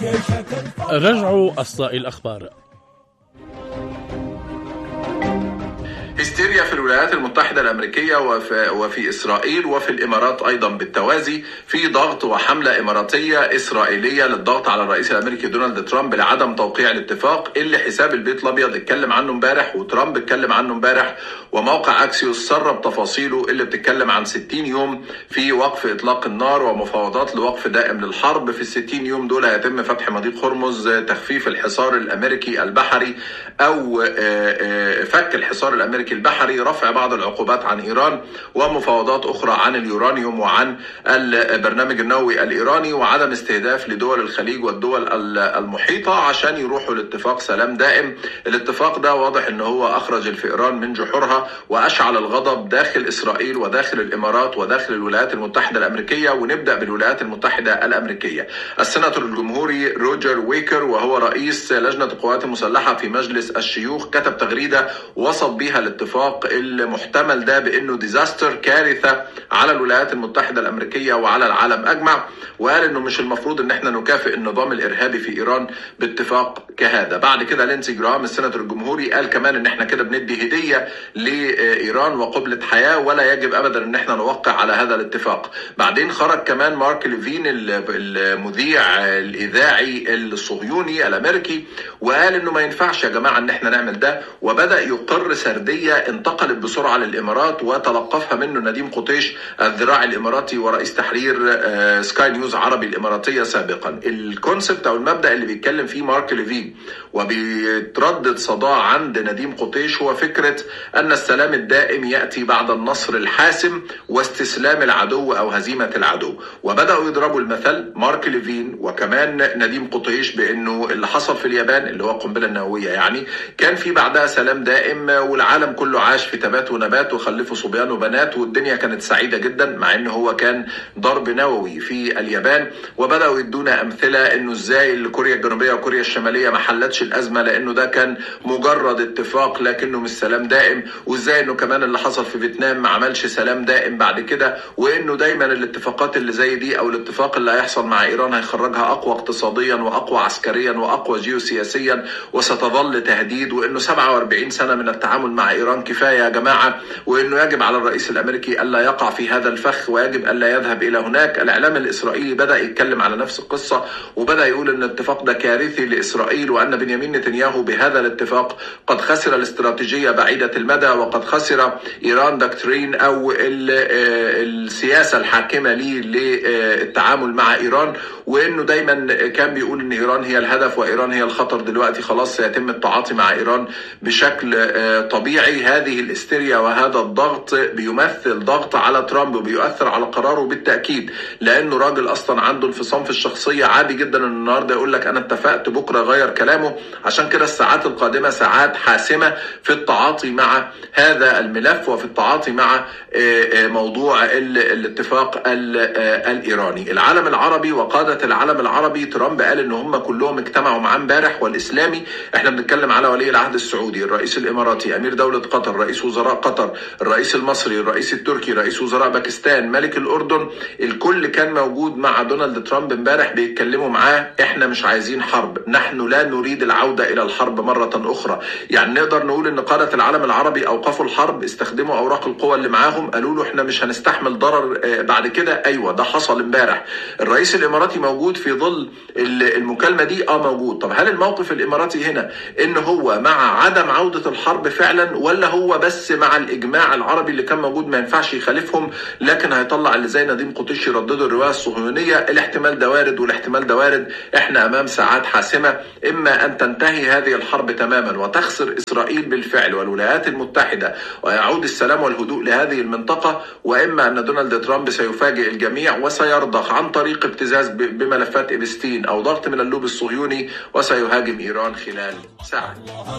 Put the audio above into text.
رجعوا أصداء الأخبار هستيريا في الولايات المتحدة الأمريكية وفي, وفي إسرائيل وفي الإمارات أيضا بالتوازي في ضغط وحملة إماراتية إسرائيلية للضغط على الرئيس الأمريكي دونالد ترامب لعدم توقيع الاتفاق اللي حساب البيت الأبيض اتكلم عنه امبارح وترامب اتكلم عنه امبارح وموقع أكسيوس سرب تفاصيله اللي بتتكلم عن 60 يوم في وقف إطلاق النار ومفاوضات لوقف دائم للحرب في ال 60 يوم دول هيتم فتح مضيق هرمز تخفيف الحصار الأمريكي البحري أو فك الحصار الأمريكي البحري رفع بعض العقوبات عن إيران ومفاوضات أخرى عن اليورانيوم وعن البرنامج النووي الإيراني وعدم استهداف لدول الخليج والدول المحيطة عشان يروحوا لاتفاق سلام دائم الاتفاق ده واضح ان هو اخرج الفئران من جحورها واشعل الغضب داخل اسرائيل وداخل الامارات وداخل الولايات المتحدة الامريكية ونبدأ بالولايات المتحدة الامريكية السيناتور الجمهوري روجر ويكر وهو رئيس لجنة القوات المسلحة في مجلس الشيوخ كتب تغريدة وصف بها الاتفاق المحتمل ده بانه ديزاستر كارثة على الولايات المتحدة الامريكية وعلى العالم اجمع وقال انه مش المفروض ان احنا نكافئ النظام الارهابي في ايران باتفاق كهذا بعد كده لينسي جرام السيناتور الجمهوري قال كمان ان احنا كده بندي هدية لايران وقبلة حياة ولا يجب ابدا ان احنا نوقع على هذا الاتفاق بعدين خرج كمان مارك ليفين المذيع الاذاعي الصهيوني الامريكي وقال انه ما ينفعش يا جماعة ان احنا نعمل ده وبدأ يقر سردية انتقلت بسرعة للامارات وتلقفها منه نديم قطيش الذراع الاماراتي ورئيس تحرير سكاي نيوز عربي الاماراتية سابقا الكونسبت او المبدأ اللي بيتكلم فيه مارك ليفين وبيتردد صداع عند نديم قطيش هو فكرة ان السلام الدائم يأتي بعد النصر الحاسم واستسلام العدو او هزيمة العدو وبدأوا يضربوا المثل مارك ليفين وكمان نديم قطيش بانه اللي حصل في اليابان اللي هو القنبلة النووية يعني كان في بعدها سلام دائم والعالم كله عاش في تبات ونبات وخلفوا صبيان وبنات والدنيا كانت سعيدة جدا مع انه هو كان ضرب نووي في اليابان وبدأوا يدونا امثلة انه ازاي اللي كوريا الجنوبية وكوريا الشمالية ما حلتش الازمة لانه ده كان مجرد اتفاق لكنه مش سلام دائم وازاي انه كمان اللي حصل في فيتنام ما عملش سلام دائم بعد كده وانه دايما الاتفاقات اللي زي دي او الاتفاق اللي هيحصل مع ايران هيخرجها اقوى اقتصاديا واقوى عسكريا واقوى جيوسياسيا وستظل تهديد وانه 47 سنة من التعامل مع ايران كفاية يا جماعة وانه يجب على الرئيس الامريكي الا يقع في هذا الفخ ويجب الا يذهب الى هناك الاعلام الاسرائيلي بدا يتكلم على نفس القصة وبدا يقول ان الاتفاق ده كارثي لاسرائيل وان بنيامين نتنياهو بهذا الاتفاق قد خسر الاستراتيجية بعيدة المدى وقد خسر ايران دكترين او السياسة الحاكمة ليه للتعامل مع ايران وانه دايما كان بيقول ان ايران هي الهدف وايران هي الخطر دلوقتي خلاص سيتم التعاطي مع ايران بشكل طبيعي هذه الاستيريا وهذا الضغط بيمثل ضغط على ترامب وبيؤثر على قراره بالتاكيد لانه راجل اصلا عنده انفصام في الشخصيه عادي جدا ان النهارده يقول لك انا اتفقت بكره غير كلامه عشان كده الساعات القادمه ساعات حاسمه في التعاطي مع هذا الملف وفي التعاطي مع موضوع الاتفاق الايراني العالم العربي وقاده العالم العربي ترامب قال ان هم كلهم اجتمعوا معاه امبارح والاسلامي احنا بنتكلم على ولي العهد السعودي الرئيس الاماراتي امير دوله قطر رئيس وزراء قطر الرئيس المصري الرئيس التركي رئيس وزراء باكستان ملك الاردن الكل كان موجود مع دونالد ترامب امبارح بيتكلموا معاه احنا مش عايزين حرب نحن لا نريد العوده الى الحرب مره اخرى يعني نقدر نقول ان قاده العالم العربي اوقفوا الحرب استخدموا اوراق القوى اللي معاهم قالوا له احنا مش هنستحمل ضرر بعد كده ايوه ده حصل امبارح الرئيس الاماراتي موجود في ظل المكالمه دي اه موجود طب هل الموقف الاماراتي هنا ان هو مع عدم عوده الحرب فعلا ولا هو بس مع الاجماع العربي اللي كان موجود ما ينفعش يخالفهم لكن هيطلع اللي زي نديم قطيش يرددوا الروايه الصهيونيه الاحتمال ده وارد والاحتمال ده وارد احنا امام ساعات حاسمه اما ان تنتهي هذه الحرب تماما وتخسر اسرائيل بالفعل والولايات المتحده ويعود السلام والهدوء لهذه المنطقه واما ان دونالد ترامب سيفاجئ الجميع وسيرضخ عن طريق ابتزاز بملفات ابستين او ضغط من اللوب الصهيوني وسيهاجم ايران خلال ساعه